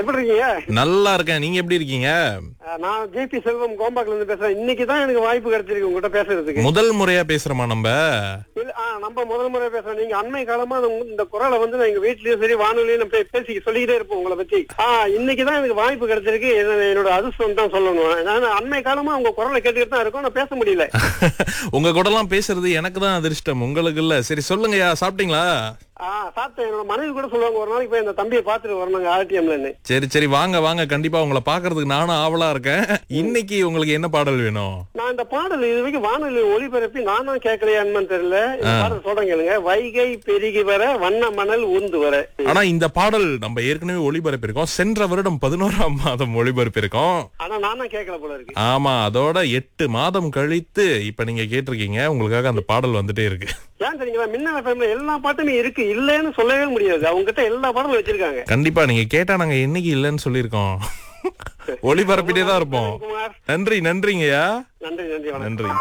எப்படி இருக்கீங்க நல்லா இருக்கேன் நீங்க எப்படி இருக்கீங்க அஹ், நான் ஜேபி செல்வம் கோம்பாக்ல இருந்து பேசுறேன் இன்னைக்கு தான் எனக்கு வாய்ப்பு கிடைச்சிருக்கு உங்ககிட்ட பேசுறதுக்கு முதல் முறையா பேசுறோமா நம்ம இல்ல, ஆ, நம்ம முதல் முறை பேசுறோம் நீங்க அண்மை காலமா அந்த உங்க- இந்த குரலை வந்து நான் எங்க வீட்லயும் சரி வானொலியும் நான் பே- பேசி சொல்லிக்கிட்டே இருப்போம் உங்களை பத்தி ஆ இன்னைக்கு தான் எனக்கு வாய்ப்பு கிடைச்சிருக்கு இது என்னோட அதிர்ஷ்டம் தான் சொல்லணும் நான் அண்மை காலமா உங்க குரலை கேட்டுக்கிட்டு தான் இருக்கோம் நான் பேச முடியல உங்க கூட எல்லாம் பேசுறது எனக்கு தான் அதிர்ஷ்டம் உங்களுக்கு இல்ல சரி சொல்லுங்கய்யா சாப்பிட்டீங்களா ஆ சாப்பிட்டேன் என்னோட மனைவி கூட சொல்லுவாங்க ஒரு நாளைக்கு போய் இந்த தம்பியை பாத்துட்டு வரணுங்க ஆர்டிஎம்லன்னு சரி சரி வாங்க வாங்க கண்டிப்பா உங்களை பாக்குறதுக்கு நானும் ஆவலா இருக்கேன் இன்னைக்கு உங்களுக்கு என்ன பாடல் வேணும் நான் இந்த பாடல் இது வரைக்கும் வானொலி ஒளிபரப்பி நானும் கேட்கலையான்னு தெரியல இந்த பாடல் சொல்றேன் கேளுங்க வைகை பெருகி வர வண்ண மணல் ஊர்ந்து வர ஆனா இந்த பாடல் நம்ம ஏற்கனவே ஒளிபரப்பியிருக்கோம் சென்ற வருடம் பதினோராம் மாதம் ஒளிபரப்பியிருக்கோம் ஆனா நானும் கேட்கல போல இருக்கு ஆமா அதோட எட்டு மாதம் கழித்து இப்ப நீங்க கேட்டிருக்கீங்க உங்களுக்காக அந்த பாடல் வந்துட்டே இருக்கு ஏன் தெரியுங்களா மின்னல் எஃப்எம்ல எல்லா பாட்டுமே இருக்கு இல்லைன்னு சொல்லவே முடியாது அவங்க கிட்ட எல்லா பாடலும் வச்சிருக்காங்க கண்டிப்பா நீங்க கேட்டா நாங்க என்னைக்கு இல்லைன்னு சொல்லியிருக்கோம் ஒளிபரப்பிட்டே தான் இருப்போம் குமார் நன்றி நன்றிங்கய்யா நன்றி நன்றி வணக்கம் நன்றி